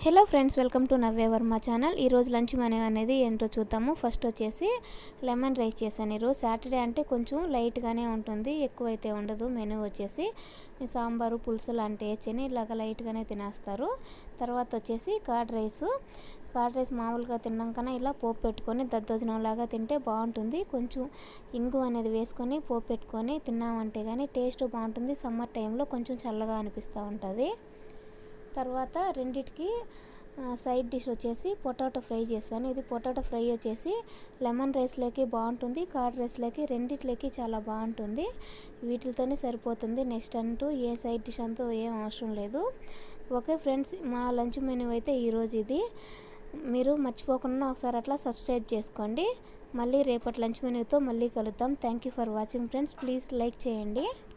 hello friends welcome to Navya Varma channel ఈరోజు lunch menu అనేది ఏంటో చూద్దాము ఫస్ట్ వచ్చేసి లెమన్ రైస్ చేశాను ఈరోజు సాటర్డే అంటే కొంచెం లైట్గానే ఉంటుంది ఎక్కువ అయితే ఉండదు మెనూ వచ్చేసి సాంబారు పులుసు లాంటి వేయచ్చని ఇలాగ లైట్గానే తినేస్తారు తర్వాత వచ్చేసి కర్డ్ రైస్ కర్డ్ రైస్ మామూలుగా తిన్నాకనే ఇలా పోపు పెట్టుకొని దద్దోజనం లాగా తింటే బాగుంటుంది కొంచెం ఇంగు అనేది వేసుకొని పోపు పెట్టుకొని తిన్నామంటే కానీ టేస్ట్ బాగుంటుంది సమ్మర్ టైంలో కొంచెం చల్లగా అనిపిస్తూ ఉంటుంది తర్వాత రెండిటికి సైడ్ డిష్ వచ్చేసి పొటాటో ఫ్రై చేశాను ఇది పొటాటో ఫ్రై వచ్చేసి లెమన్ రైస్లోకి బాగుంటుంది కర్డ్ రైస్లోకి రెండిట్లోకి చాలా బాగుంటుంది వీటితోనే సరిపోతుంది నెక్స్ట్ అంటూ ఏ సైడ్ డిష్ అంటూ ఏం అవసరం లేదు ఓకే ఫ్రెండ్స్ మా లంచ్ మెనూ అయితే ఈరోజు ఇది మీరు మర్చిపోకుండా ఒకసారి అట్లా సబ్స్క్రైబ్ చేసుకోండి మళ్ళీ రేపటి లంచ్ మెనూతో మళ్ళీ కలుద్దాం thank you for watching friends please like చేయండి